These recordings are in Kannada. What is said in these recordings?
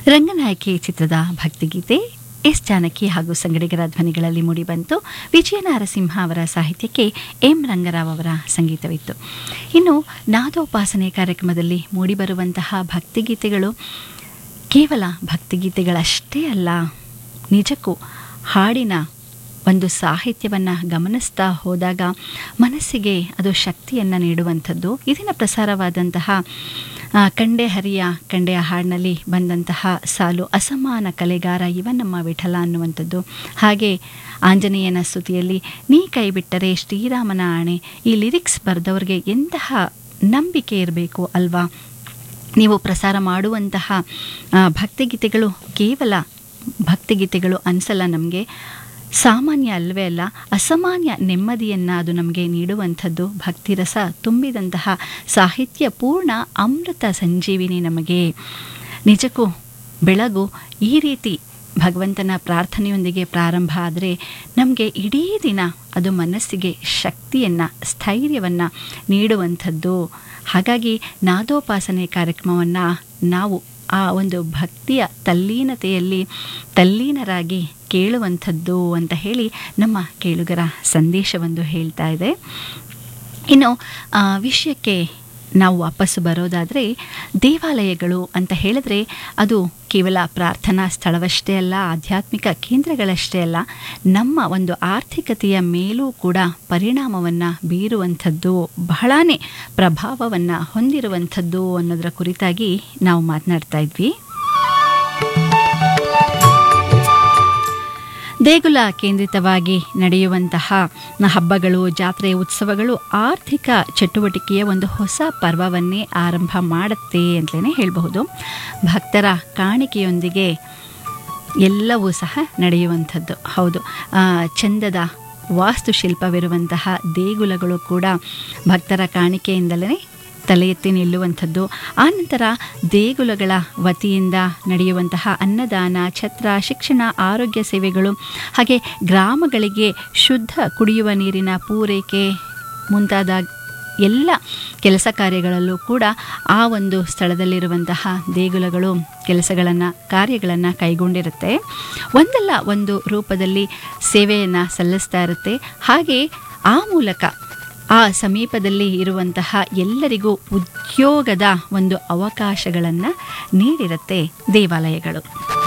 ರಂಗನಾಯಕಿ ಚಿತ್ರದ ಭಕ್ತಿಗೀತೆ ಎಸ್ ಜಾನಕಿ ಹಾಗೂ ಸಂಗಡಿಗರ ಧ್ವನಿಗಳಲ್ಲಿ ಮೂಡಿಬಂತು ವಿಜಯ ನರಸಿಂಹ ಅವರ ಸಾಹಿತ್ಯಕ್ಕೆ ಎಂ ರಂಗರಾವ್ ಅವರ ಸಂಗೀತವಿತ್ತು ಇನ್ನು ನಾದೋಪಾಸನೆ ಕಾರ್ಯಕ್ರಮದಲ್ಲಿ ಮೂಡಿಬರುವಂತಹ ಭಕ್ತಿಗೀತೆಗಳು ಕೇವಲ ಭಕ್ತಿಗೀತೆಗಳಷ್ಟೇ ಅಲ್ಲ ನಿಜಕ್ಕೂ ಹಾಡಿನ ಒಂದು ಸಾಹಿತ್ಯವನ್ನು ಗಮನಿಸ್ತಾ ಹೋದಾಗ ಮನಸ್ಸಿಗೆ ಅದು ಶಕ್ತಿಯನ್ನು ನೀಡುವಂಥದ್ದು ಇದನ್ನು ಪ್ರಸಾರವಾದಂತಹ ಆ, ಕಂಡೆ ಹರಿಯ ಕಂಡೆಯ ಹಾಡಿನಲ್ಲಿ ಬಂದಂತಹ ಸಾಲು ಅಸಮಾನ ಕಲೆಗಾರ ಇವ ನಮ್ಮ ವಿಠಲ ಅನ್ನುವಂಥದ್ದು ಹಾಗೆ ಆಂಜನೇಯನ ಸ್ತುತಿಯಲ್ಲಿ ನೀ ಕೈ ಬಿಟ್ಟರೆ ಶ್ರೀರಾಮನ ಆಣೆ ಈ ಲಿರಿಕ್ಸ್ ಬರೆದವ್ರಿಗೆ ಎಂತಹ ನಂಬಿಕೆ ಇರಬೇಕು ಅಲ್ವಾ ನೀವು ಪ್ರಸಾರ ಮಾಡುವಂತಹ ಆ, ಭಕ್ತಿಗೀತೆಗಳು ಕೇವಲ ಭಕ್ತಿಗೀತೆಗಳು ಅನಿಸಲ್ಲ ನಮಗೆ ಸಾಮಾನ್ಯ ಅಲ್ವೇ ಅಲ್ಲ ಅಸಾಮಾನ್ಯ ನೆಮ್ಮದಿಯನ್ನು ಅದು ನಮಗೆ ನೀಡುವಂಥದ್ದು ಭಕ್ತಿರಸ ತುಂಬಿದಂತಹ ಸಾಹಿತ್ಯ ಪೂರ್ಣ ಅಮೃತ ಸಂಜೀವಿನಿ ನಮಗೆ ನಿಜಕ್ಕೂ ಬೆಳಗು ಈ ರೀತಿ ಭಗವಂತನ ಪ್ರಾರ್ಥನೆಯೊಂದಿಗೆ ಪ್ರಾರಂಭ ಆದರೆ ನಮಗೆ ಇಡೀ ದಿನ ಅದು ಮನಸ್ಸಿಗೆ ಶಕ್ತಿಯನ್ನು ಸ್ಥೈರ್ಯವನ್ನು ನೀಡುವಂಥದ್ದು ಹಾಗಾಗಿ ನಾದೋಪಾಸನೆ ಕಾರ್ಯಕ್ರಮವನ್ನು ನಾವು ಆ ಒಂದು ಭಕ್ತಿಯ ತಲ್ಲೀನತೆಯಲ್ಲಿ ತಲ್ಲೀನರಾಗಿ ಕೇಳುವಂಥದ್ದು ಅಂತ ಹೇಳಿ ನಮ್ಮ ಕೇಳುಗರ ಸಂದೇಶವೊಂದು ಹೇಳ್ತಾ ಇದೆ ಇನ್ನು ಆ, ವಿಷಯಕ್ಕೆ ನಾವು ವಾಪಸ್ಸು ಬರೋದಾದರೆ ದೇವಾಲಯಗಳು ಅಂತ ಹೇಳಿದ್ರೆ ಅದು ಕೇವಲ ಪ್ರಾರ್ಥನಾ ಸ್ಥಳವಷ್ಟೇ ಅಲ್ಲ ಆಧ್ಯಾತ್ಮಿಕ ಕೇಂದ್ರಗಳಷ್ಟೇ ಅಲ್ಲ ನಮ್ಮ ಒಂದು ಆರ್ಥಿಕತೆಯ ಮೇಲೂ ಕೂಡ ಪರಿಣಾಮವನ್ನು ಬೀರುವಂಥದ್ದು ಬಹಳಾನೇ ಪ್ರಭಾವವನ್ನು ಹೊಂದಿರುವಂಥದ್ದು ಅನ್ನೋದರ ಕುರಿತಾಗಿ ನಾವು ಮಾತನಾಡ್ತಾ ಇದ್ವಿ ದೇಗುಲ ಕೇಂದ್ರಿತವಾಗಿ ನಡೆಯುವಂತಹ ಹಬ್ಬಗಳು ಜಾತ್ರೆ ಉತ್ಸವಗಳು ಆರ್ಥಿಕ ಚಟುವಟಿಕೆಯ ಒಂದು ಹೊಸ ಪರ್ವವನ್ನೇ ಆರಂಭ ಮಾಡುತ್ತೆ ಅಂತಲೇ ಹೇಳಬಹುದು ಭಕ್ತರ ಕಾಣಿಕೆಯೊಂದಿಗೆ ಎಲ್ಲವೂ ಸಹ ನಡೆಯುವಂಥದ್ದು ಹೌದು ಆ, ಚಂದದ ವಾಸ್ತುಶಿಲ್ಪವಿರುವಂತಹ ದೇಗುಲಗಳು ಕೂಡ ಭಕ್ತರ ಕಾಣಿಕೆಯಿಂದಲೇ ತಲೆ ಎತ್ತಿ ನಿಲ್ಲುವಂಥದ್ದು ಆನಂತರ ದೇಗುಲಗಳ ವತಿಯಿಂದ ನಡೆಯುವಂತಹ ಅನ್ನದಾನ ಛತ್ರ ಶಿಕ್ಷಣ ಆರೋಗ್ಯ ಸೇವೆಗಳು ಹಾಗೆ ಗ್ರಾಮಗಳಿಗೆ ಶುದ್ಧ ಕುಡಿಯುವ ನೀರಿನ ಪೂರೈಕೆ ಮುಂತಾದ ಎಲ್ಲ ಕೆಲಸ ಕಾರ್ಯಗಳಲ್ಲೂ ಕೂಡ ಆ ಒಂದು ಸ್ಥಳದಲ್ಲಿರುವಂತಹ ದೇಗುಲಗಳು ಕೆಲಸಗಳನ್ನು ಕಾರ್ಯಗಳನ್ನು ಕೈಗೊಂಡಿರುತ್ತೆ ಒಂದಲ್ಲ ಒಂದು ರೂಪದಲ್ಲಿ ಸೇವೆಯನ್ನು ಸಲ್ಲಿಸ್ತಾ ಇರುತ್ತೆ ಹಾಗೆ ಆ ಮೂಲಕ ಆ ಸಮೀಪದಲ್ಲಿ ಇರುವಂತಹ ಎಲ್ಲರಿಗೂ ಉದ್ಯೋಗದ ಒಂದು ಅವಕಾಶಗಳನ್ನು ನೀಡಿರುತ್ತೆ ದೇವಾಲಯಗಳು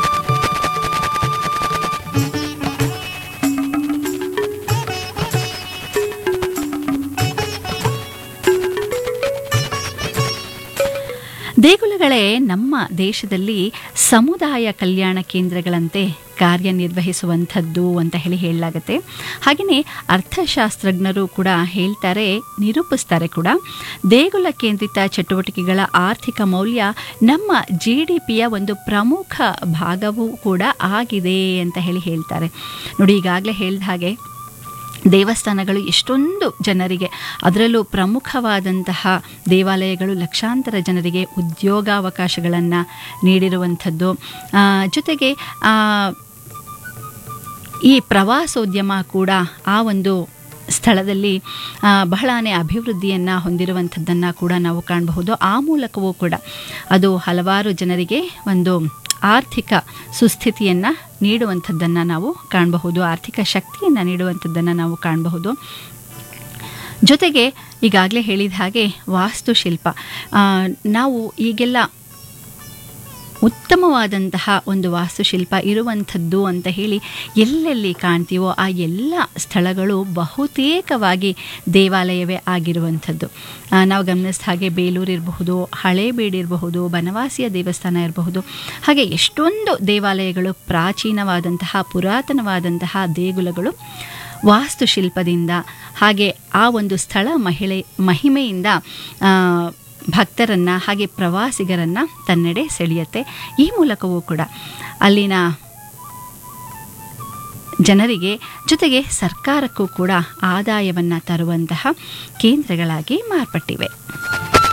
ದೇಗುಲಗಳೇ ನಮ್ಮ ದೇಶದಲ್ಲಿ ಸಮುದಾಯ ಕಲ್ಯಾಣ ಕೇಂದ್ರಗಳಂತೆ ಕಾರ್ಯನಿರ್ವಹಿಸುವಂಥದ್ದು ಅಂತ ಹೇಳಿ ಹೇಳಲಾಗುತ್ತೆ ಹಾಗೆಯೇ ಅರ್ಥಶಾಸ್ತ್ರಜ್ಞರು ಕೂಡ ಹೇಳ್ತಾರೆ ನಿರೂಪಿಸ್ತಾರೆ ಕೂಡ ದೇಗುಲ ಕೇಂದ್ರಿತ ಚಟುವಟಿಕೆಗಳ ಆರ್ಥಿಕ ಮೌಲ್ಯ ನಮ್ಮ ಜಿ ಡಿ ಪಿಯ ಒಂದು ಪ್ರಮುಖ ಭಾಗವೂ ಕೂಡ ಆಗಿದೆ ಅಂತ ಹೇಳಿ ಹೇಳ್ತಾರೆ ನೋಡಿ ಈಗಾಗಲೇ ಹೇಳಿದ ಹಾಗೆ ದೇವಸ್ಥಾನಗಳು ಎಷ್ಟೊಂದು ಜನರಿಗೆ ಅದರಲ್ಲೂ ಪ್ರಮುಖವಾದಂತಹ ದೇವಾಲಯಗಳು ಲಕ್ಷಾಂತರ ಜನರಿಗೆ ಉದ್ಯೋಗಾವಕಾಶಗಳನ್ನು ನೀಡಿರುವಂಥದ್ದು ಆ, ಜೊತೆಗೆ ಆ, ಈ ಪ್ರವಾಸೋದ್ಯಮ ಕೂಡ ಆ ಒಂದು ಸ್ಥಳದಲ್ಲಿ ಆ, ಬಹಳಾನೇ ಅಭಿವೃದ್ಧಿಯನ್ನು ಹೊಂದಿರುವಂಥದ್ದನ್ನು ಕೂಡ ನಾವು ಕಾಣಬಹುದು ಆ ಮೂಲಕವೂ ಕೂಡ ಅದು ಹಲವಾರು ಜನರಿಗೆ ಒಂದು ಆರ್ಥಿಕ ಸುಸ್ಥಿತಿಯನ್ನು ನೀಡುವಂಥದ್ದನ್ನು ನಾವು ಕಾಣಬಹುದು ಆರ್ಥಿಕ ಶಕ್ತಿಯನ್ನು ನೀಡುವಂಥದ್ದನ್ನು ನಾವು ಕಾಣಬಹುದು ಜೊತೆಗೆ ಈಗಾಗಲೇ ಹೇಳಿದ ಹಾಗೆ ವಾಸ್ತುಶಿಲ್ಪ ಆ, ನಾವು ಈಗೆಲ್ಲ ಉತ್ತಮವಾದಂತಹ ಒಂದು ವಾಸ್ತುಶಿಲ್ಪ ಇರುವಂಥದ್ದು ಅಂತ ಹೇಳಿ ಎಲ್ಲೆಲ್ಲಿ ಕಾಣ್ತೀವೋ ಆ ಎಲ್ಲ ಸ್ಥಳಗಳು ಬಹುತೇಕವಾಗಿ ದೇವಾಲಯವೇ ಆಗಿರುವಂಥದ್ದು ಆ, ನಾವು ಗಮನಿಸಿದ ಹಾಗೆ ಬೇಲೂರು ಇರಬಹುದು ಹಳೇಬೀಡು ಇರಬಹುದು ಬನವಾಸಿಯ ದೇವಸ್ಥಾನ ಇರಬಹುದು ಹಾಗೆ ಎಷ್ಟೊಂದು ದೇವಾಲಯಗಳು ಪ್ರಾಚೀನವಾದಂತಹ ಪುರಾತನವಾದಂತಹ ದೇಗುಲಗಳು ವಾಸ್ತುಶಿಲ್ಪದಿಂದ ಹಾಗೆ ಆ ಒಂದು ಸ್ಥಳ ಮಹಿಳೆ ಮಹಿಮೆಯಿಂದ ಆ, ಭಕ್ತರನ್ನು ಹಾಗೆ ಪ್ರವಾಸಿಗರನ್ನು ತನ್ನೆಡೆ ಸೆಳೆಯುತ್ತೆ ಈ ಮೂಲಕವೂ ಕೂಡ ಅಲ್ಲಿನ ಜನರಿಗೆ ಜೊತೆಗೆ ಸರ್ಕಾರಕ್ಕೂ ಕೂಡ ಆದಾಯವನ್ನು ತರುವಂತಹ ಕೇಂದ್ರಗಳಾಗಿ ಮಾರ್ಪಟ್ಟಿವೆ